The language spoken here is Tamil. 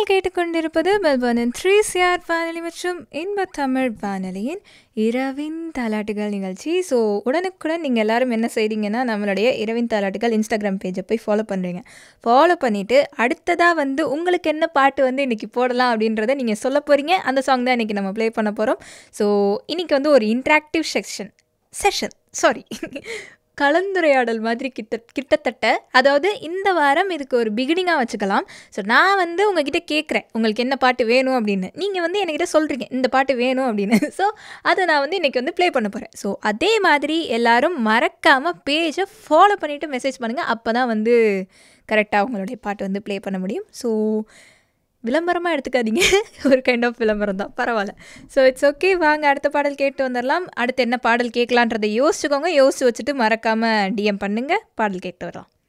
கேட்டுக்கொண்டிருப்பது மெல்பர்னின் த்ரீ சிஆர் வானொலி மற்றும் இன்ப தமிழ் வானொலியின் இரவின் தாலாட்டுகள் நிகழ்ச்சி ஸோ உடனுக்குடன் நீங்கள் எல்லாரும் என்ன செய்றீங்கன்னா நம்மளுடைய இரவின் தாலாட்டுகள் இன்ஸ்டாகிராம் பேஜை போய் ஃபாலோ பண்ணுறீங்க ஃபாலோ பண்ணிவிட்டு அடுத்ததாக வந்து உங்களுக்கு என்ன பாட்டு வந்து இன்றைக்கி போடலாம் அப்படின்றத நீங்கள் சொல்ல போகிறீங்க அந்த சாங் தான் இன்றைக்கி நம்ம ப்ளே பண்ண போகிறோம் ஸோ இன்றைக்கி வந்து ஒரு இன்ட்ராக்டிவ் செக்ஷன் செஷன் சாரி கலந்துரையாடல் மாதிரி கிட்ட கிட்டத்தட்ட அதாவது இந்த வாரம் இதுக்கு ஒரு பிகினிங்காக வச்சுக்கலாம் ஸோ நான் வந்து உங்ககிட்ட கேட்குறேன் உங்களுக்கு என்ன பாட்டு வேணும் அப்படின்னு நீங்கள் வந்து என்கிட்ட சொல்கிறீங்க இந்த பாட்டு வேணும் அப்படின்னு ஸோ அதை நான் வந்து இன்றைக்கி வந்து ப்ளே பண்ண போகிறேன் ஸோ அதே மாதிரி எல்லாரும் மறக்காமல் பேஜை ஃபாலோ பண்ணிவிட்டு மெசேஜ் பண்ணுங்கள் அப்போ தான் வந்து கரெக்டாக உங்களுடைய பாட்டு வந்து ப்ளே பண்ண முடியும் ஸோ விளம்பரமாக எடுத்துக்காதீங்க ஒரு கைண்ட் ஆஃப் விளம்பரம் தான் பரவாயில்ல ஸோ இட்ஸ் ஓகே வாங்க அடுத்த பாடல் கேட்டு வந்துடலாம் அடுத்து என்ன பாடல் கேட்கலான்றதை யோசிச்சுக்கோங்க யோசிச்சு வச்சுட்டு மறக்காமல் டிஎம் பண்ணுங்கள் பாடல் கேட்டு வரலாம்